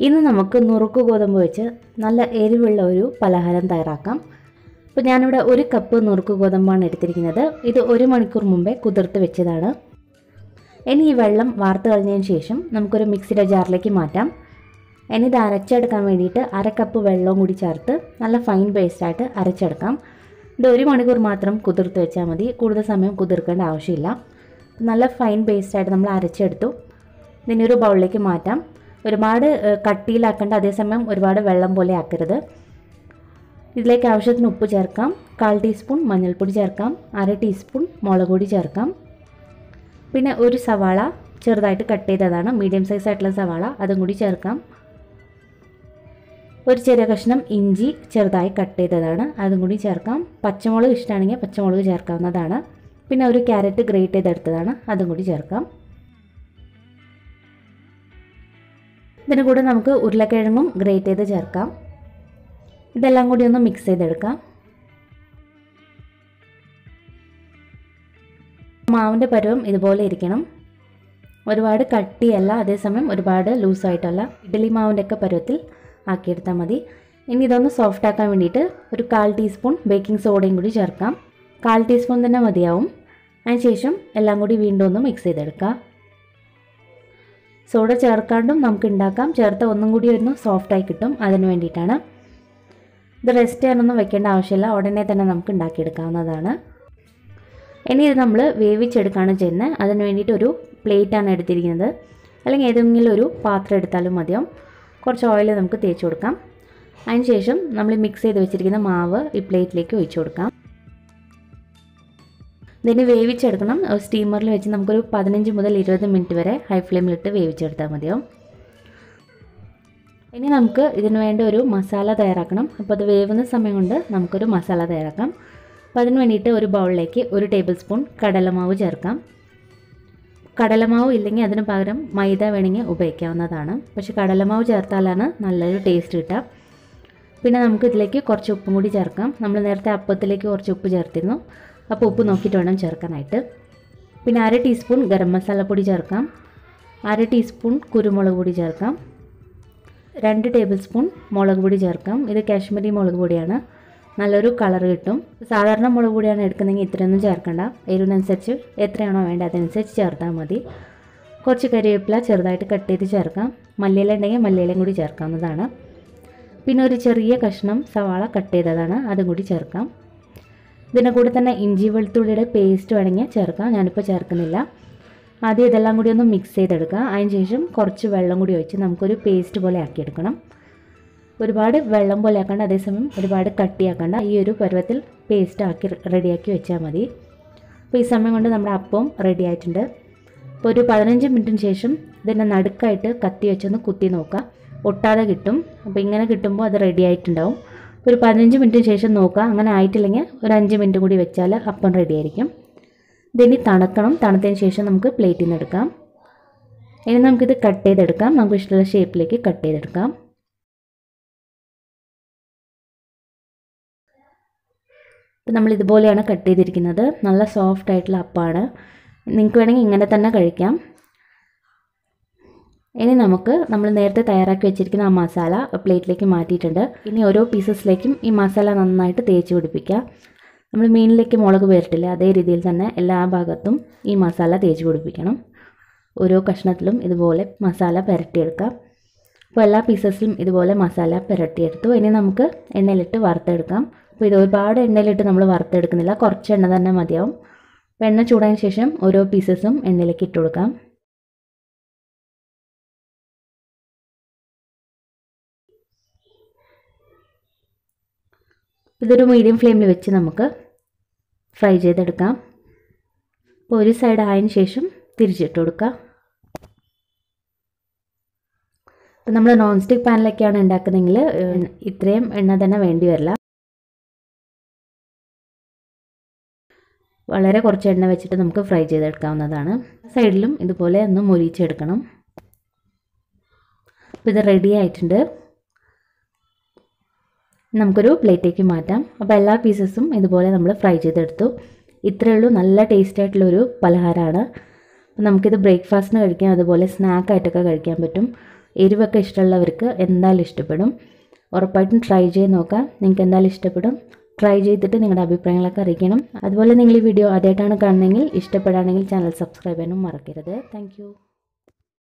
ഇന്ന് നമുക്ക് നുറുക്ക് ഗോതമ്പ് വെച്ച് നല്ല എരിവുള്ള ഒരു പലഹാരം തയ്യാറാക്കാം അപ്പോൾ ഞാനിവിടെ ഒരു കപ്പ് നുറുക്ക് ഗോതമ്പാണ് എടുത്തിരിക്കുന്നത് ഇത് ഒരു മണിക്കൂർ മുമ്പേ കുതിർത്ത് വെച്ചതാണ് ഇനി ഈ വെള്ളം വാർത്ത് കഴിഞ്ഞതിന് ശേഷം നമുക്കൊരു മിക്സിയുടെ ജാറിലേക്ക് മാറ്റാം ഇനി ഇത് അരച്ചെടുക്കാൻ വേണ്ടിയിട്ട് അര കപ്പ് വെള്ളവും കൂടി ചേർത്ത് നല്ല ഫൈൻ പേസ്റ്റായിട്ട് അരച്ചെടുക്കാം ഇത് ഒരു മണിക്കൂർ മാത്രം കുതിർത്ത് വെച്ചാൽ മതി കൂടുതൽ സമയം കുതിർക്കേണ്ട ആവശ്യമില്ല നല്ല ഫൈൻ പേസ്റ്റായിട്ട് നമ്മൾ അരച്ചെടുത്തു ഇതിനെ ഒരു ബൗളിലേക്ക് മാറ്റാം ഒരുപാട് ഏഹ്, കട്ടിയിലാക്കേണ്ട അതേസമയം ഒരുപാട് വെള്ളം പോലെ ആക്കരുത് ഇതിലേക്ക് ആവശ്യത്തിന് ഉപ്പ് ചേർക്കാം കാൽ ടീസ്പൂൺ മഞ്ഞൾപ്പൊടി ചേർക്കാം അര ടീസ്പൂൺ മുളക് പൊടി ചേർക്കാം പിന്നെ ഒരു സവാള ചെറുതായിട്ട് കട്ട് ചെയ്തതാണ് മീഡിയം സൈസ് ആയിട്ടുള്ള സവാള അതും കൂടി ചേർക്കാം ഒരു ചെറിയ കഷ്ണം ഇഞ്ചി ചെറുതായി കട്ട് ചെയ്തതാണ് അതും കൂടി ചേർക്കാം പച്ചമുളക് ഇഷ്ടമാണെങ്കിൽ പച്ചമുളക് ചേർക്കാവുന്നതാണ് പിന്നെ ഒരു ക്യാരറ്റ് ഗ്രേറ്റ് ചെയ്തെടുത്തതാണ് അതും കൂടി ചേർക്കാം ഇതിന് കൂടെ നമുക്ക് ഉരുളക്കിഴങ്ങും ഗ്രേറ്റ് ചെയ്ത് ചേർക്കാം ഇതെല്ലാം കൂടി ഒന്ന് മിക്സ് ചെയ്തെടുക്കാം മാവിൻ്റെ പരുവം ഇതുപോലെ ഇരിക്കണം ഒരുപാട് കട്ടിയല്ല അതേസമയം ഒരുപാട് ലൂസായിട്ടല്ല ഇഡ്ഡലി മാവിൻ്റെ ഒക്കെ പരുവത്തിൽ ആക്കിയെടുത്താൽ മതി ഇനി ഇതൊന്ന് സോഫ്റ്റ് ആക്കാൻ വേണ്ടിയിട്ട് ഒരു കാൽ ടീസ്പൂൺ ബേക്കിംഗ് സോഡയും കൂടി ചേർക്കാം കാൽ ടീസ്പൂൺ തന്നെ മതിയാവും അതിനുശേഷം എല്ലാം കൂടി വീണ്ടും ഒന്ന് മിക്സ് ചെയ്തെടുക്കാം സോഡ ചേർക്കാണ്ടും നമുക്ക് ഉണ്ടാക്കാം ചേർത്ത ഒന്നും കൂടി ഒന്ന് സോഫ്റ്റായി കിട്ടും അതിന് വേണ്ടിയിട്ടാണ് ഇത് റെസ്റ്റ് ചെയ്യാനൊന്നും വെക്കേണ്ട ആവശ്യമില്ല ഉടനെ തന്നെ നമുക്ക് ഉണ്ടാക്കിയെടുക്കാവുന്നതാണ് ഇനി ഇത് നമ്മൾ വേവിച്ചെടുക്കുകയാണ് ചെയ്യുന്നത് അതിന് വേണ്ടിയിട്ട് ഒരു പ്ലേറ്റാണ് എടുത്തിരിക്കുന്നത് അല്ലെങ്കിൽ ഏതെങ്കിലും ഒരു പാത്രം എടുത്താലും മതിയാവും കുറച്ച് ഓയിൽ നമുക്ക് തേച്ച് കൊടുക്കാം അതിനുശേഷം നമ്മൾ മിക്സ് ചെയ്ത് വെച്ചിരിക്കുന്ന മാവ് ഈ പ്ലേറ്റിലേക്ക് ഒഴിച്ചു കൊടുക്കാം ഇതിന് വേവിച്ചെടുക്കണം സ്റ്റീമറിൽ വെച്ച് നമുക്കൊരു പതിനഞ്ച് മുതൽ ഇരുപത് മിനിറ്റ് വരെ ഹൈ ഫ്ലെയിമിലിട്ട് വേവിച്ചെടുത്താൽ മതിയാവും ഇനി നമുക്ക് ഇതിന് വേണ്ട ഒരു മസാല തയ്യാറാക്കണം അപ്പോൾ അത് വേവുന്ന സമയം കൊണ്ട് നമുക്കൊരു മസാല തയ്യാറാക്കാം അപ്പോൾ അതിന് വേണ്ടിയിട്ട് ഒരു ബൗളിലേക്ക് ഒരു ടേബിൾ സ്പൂൺ കടലമാവ് ചേർക്കാം കടലമാവ് ഇല്ലെങ്കിൽ അതിന് പകരം മൈദ വേണമെങ്കിൽ ഉപയോഗിക്കാവുന്നതാണ് പക്ഷേ കടലമാവ് ചേർത്താലാണ് നല്ലൊരു ടേസ്റ്റ് കിട്ടുക പിന്നെ നമുക്ക് ഇതിലേക്ക് കുറച്ച് ഉപ്പും കൂടി ചേർക്കാം നമ്മൾ നേരത്തെ അപ്പത്തിലേക്ക് കുറച്ച് ഉപ്പ് ചേർത്തിരുന്നു അപ്പോൾ ഉപ്പ് നോക്കിയിട്ട് വേണം ചേർക്കാനായിട്ട് പിന്നെ അര ടീസ്പൂൺ ഗരം മസാലപ്പൊടി ചേർക്കാം അര ടീസ്പൂൺ കുരുമുളക് പൊടി ചേർക്കാം രണ്ട് ടേബിൾ സ്പൂൺ മുളക് പൊടി ചേർക്കാം ഇത് കാശ്മീരി മുളക് പൊടിയാണ് നല്ലൊരു കളർ കിട്ടും സാധാരണ മുളക് പൊടിയാണ് എടുക്കുന്നതെങ്കിൽ ഇത്രയൊന്നും ചേർക്കണ്ട എരിവിനനുസരിച്ച് എത്രയാണോ വേണ്ടത് അതനുസരിച്ച് ചേർത്താൽ മതി കുറച്ച് കരിവേപ്പില ചെറുതായിട്ട് കട്ട് ചെയ്ത് ചേർക്കാം മല്ലിയില ഉണ്ടെങ്കിൽ മല്ലിയിലയും കൂടി ചേർക്കാവുന്നതാണ് പിന്നെ ഒരു ചെറിയ കഷ്ണം സവാള കട്ട് ചെയ്തതാണ് അതും കൂടി ചേർക്കാം ഇതിൻ്റെ കൂടെ തന്നെ ഇഞ്ചി വെളുത്തുള്ളിയുടെ പേസ്റ്റ് വേണമെങ്കിൽ ചേർക്കാം ഞാനിപ്പോൾ ചേർക്കുന്നില്ല ആദ്യം ഇതെല്ലാം കൂടി ഒന്ന് മിക്സ് ചെയ്തെടുക്കുക അതിന് ശേഷം കുറച്ച് വെള്ളം കൂടി ഒഴിച്ച് നമുക്കൊരു പേസ്റ്റ് പോലെ ആക്കിയെടുക്കണം ഒരുപാട് വെള്ളം പോലെ ആക്കണ്ട അതേസമയം ഒരുപാട് കട്ടിയാക്കണ്ട ഈ ഒരു പരുവത്തിൽ പേസ്റ്റ് ആക്കി റെഡിയാക്കി വെച്ചാൽ മതി അപ്പോൾ ഈ സമയം കൊണ്ട് നമ്മുടെ അപ്പം റെഡി ആയിട്ടുണ്ട് അപ്പോൾ ഒരു പതിനഞ്ച് മിനിറ്റിന് ശേഷം ഇതിൻ്റെ നടുക്കായിട്ട് കത്തി വെച്ചൊന്ന് കുത്തി നോക്കുക ഒട്ടാതെ കിട്ടും അപ്പോൾ ഇങ്ങനെ കിട്ടുമ്പോൾ അത് റെഡി ആയിട്ടുണ്ടാവും ഒരു പതിനഞ്ച് മിനിറ്റിന് ശേഷം നോക്കുക അങ്ങനെ ആയിട്ടില്ലെങ്കിൽ ഒരു അഞ്ച് മിനിറ്റ് കൂടി വെച്ചാൽ അപ്പം റെഡി ആയിരിക്കും ഇതിനി തണുക്കണം തണുത്തതിന് ശേഷം നമുക്ക് പ്ലേറ്റിൽ നിന്ന് എടുക്കാം ഇനി നമുക്കിത് കട്ട് ചെയ്തെടുക്കാം നമുക്ക് ഇഷ്ടമുള്ള ഷേപ്പിലേക്ക് കട്ട് ചെയ്തെടുക്കാം ഇപ്പം നമ്മൾ ഇതുപോലെയാണ് കട്ട് ചെയ്തിരിക്കുന്നത് നല്ല സോഫ്റ്റ് ആയിട്ടുള്ള അപ്പമാണ് നിങ്ങൾക്ക് വേണമെങ്കിൽ ഇങ്ങനെ തന്നെ കഴിക്കാം ഇനി നമുക്ക് നമ്മൾ നേരത്തെ തയ്യാറാക്കി വെച്ചിരിക്കുന്ന ആ മസാല പ്ലേറ്റിലേക്ക് മാറ്റിയിട്ടുണ്ട് ഇനി ഓരോ പീസസിലേക്കും ഈ മസാല നന്നായിട്ട് തേച്ച് പിടിപ്പിക്കുക നമ്മൾ മീനിലേക്ക് മുളക് പേരിട്ടില്ല അതേ രീതിയിൽ തന്നെ എല്ലാ ഭാഗത്തും ഈ മസാല തേച്ച് പിടിപ്പിക്കണം ഓരോ കഷ്ണത്തിലും ഇതുപോലെ മസാല പുരട്ടിയെടുക്കാം അപ്പോൾ എല്ലാ പീസസിലും ഇതുപോലെ മസാല പുരട്ടിയെടുത്തു ഇനി നമുക്ക് എണ്ണയിലിട്ട് വറുത്തെടുക്കാം അപ്പോൾ ഇത് ഒരുപാട് എണ്ണയിലിട്ട് നമ്മൾ വറുത്തെടുക്കുന്നില്ല കുറച്ച് എണ്ണ തന്നെ മതിയാവും അപ്പോൾ എണ്ണ ചൂടായതിന് ശേഷം ഓരോ പീസസും എണ്ണയിലേക്ക് ഇട്ട് കൊടുക്കാം ഇതൊരു മീഡിയം ഫ്ലെയിമിൽ വെച്ച് നമുക്ക് ഫ്രൈ ചെയ്തെടുക്കാം അപ്പോൾ ഒരു സൈഡ് ആയതിനു ശേഷം തിരിച്ചിട്ട് കൊടുക്കാം ഇപ്പം നമ്മൾ നോൺ സ്റ്റിക്ക് പാനിലൊക്കെയാണ് ഉണ്ടാക്കുന്നതെങ്കിൽ ഏഹ്, ഇത്രയും എണ്ണ തന്നെ വേണ്ടി വരില്ല വളരെ കുറച്ച് എണ്ണ വെച്ചിട്ട് നമുക്ക് ഫ്രൈ ചെയ്തെടുക്കാവുന്നതാണ് സൈഡിലും ഇതുപോലെ ഒന്ന് മൊരിച്ചെടുക്കണം അപ്പോൾ ഇത് റെഡി ആയിട്ടുണ്ട് നമുക്കൊരു പ്ലേറ്റേക്ക് മാറ്റാം അപ്പോൾ എല്ലാ പീസസും ഇതുപോലെ നമ്മൾ ഫ്രൈ ചെയ്തെടുത്തു ഇത്രയേ ഉള്ളൂ നല്ല ടേസ്റ്റ് ആയിട്ടുള്ളൊരു പലഹാരമാണ് അപ്പോൾ നമുക്കിത് ബ്രേക്ക്ഫാസ്റ്റിന് കഴിക്കാം അതുപോലെ സ്നാക്കായിട്ടൊക്കെ കഴിക്കാൻ പറ്റും എരിവൊക്കെ ഇഷ്ടമുള്ളവർക്ക് എന്തായാലും ഇഷ്ടപ്പെടും ഉറപ്പായിട്ടും ട്രൈ ചെയ്ത് നോക്കാം നിങ്ങൾക്ക് എന്തായാലും ഇഷ്ടപ്പെടും ട്രൈ ചെയ്തിട്ട് നിങ്ങളുടെ അഭിപ്രായങ്ങളൊക്കെ അറിയിക്കണം അതുപോലെ നിങ്ങൾ ഈ വീഡിയോ ആദ്യമായിട്ടാണ് കാണുന്നതെങ്കിൽ ഇഷ്ടപ്പെടുകയാണെങ്കിൽ ചാനൽ സബ്സ്ക്രൈബ് ചെയ്യാനും മറക്കരുത് താങ്ക്